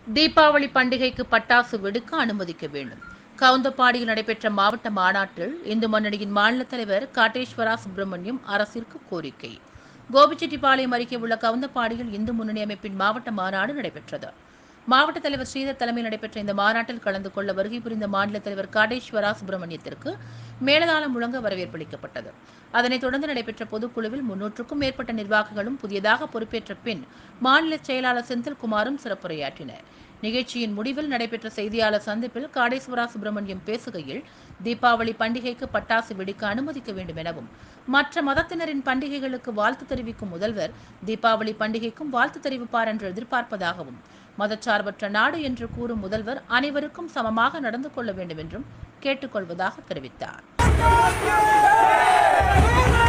தீபாவளி பண்டிகைக்கு பட்டாசு வெடிக்க அனுமதிக்க வேண்டும் கவுந்தப்பாடியில் நடைபெற்ற மாவட்ட மாநாட்டில் இந்து முன்னணியின் மாநில தலைவர் காட்டேஸ்வரா சுப்பிரமணியம் அரசிற்கு கோரிக்கை கோபிச்செட்டிப்பாளையம் அருகே உள்ள கவுந்தப்பாடியில் இந்து முன்னணி அமைப்பின் மாவட்ட மாநாடு நடைபெற்றது மாவட்ட தலைவர் ஸ்ரீதர் தலைமையில் நடைபெற்ற இந்த மாநாட்டில் கலந்து கொள்ள வருகை புரிந்த மாநில தலைவர் காடேஸ்வரா சுப்பிரமணியத்திற்கு மேலதாளம் முழங்க வரவேற்பளிக்கப்பட்டது அதனைத் தொடர்ந்து நடைபெற்ற பொதுக்குழுவில் முன்னூற்றுக்கும் மேற்பட்ட நிர்வாகிகளும் புதியதாக பொறுப்பேற்ற பின் மாநில செயலாளர் செந்தில்குமாரும் சிறப்புரையாற்றினர் நிகழ்ச்சியின் முடிவில் நடைபெற்ற செய்தியாளர் சந்திப்பில் காடேஸ்வரா சுப்பிரமணியம் பேசுகையில் தீபாவளி பண்டிகைக்கு பட்டாசு வெடிக்க அனுமதிக்க வேண்டும் எனவும் மற்ற மதத்தினரின் பண்டிகைகளுக்கு வாழ்த்து தெரிவிக்கும் முதல்வர் தீபாவளி பண்டிகைக்கும் வாழ்த்து தெரிவிப்பார் என்று எதிர்பார்ப்பதாகவும் மதச்சார்பற்ற நாடு என்று கூறும் முதல்வர் அனைவருக்கும் சமமாக நடந்து கொள்ள வேண்டும் என்றும் கேட்டுக்கொள்வதாக தெரிவித்தார்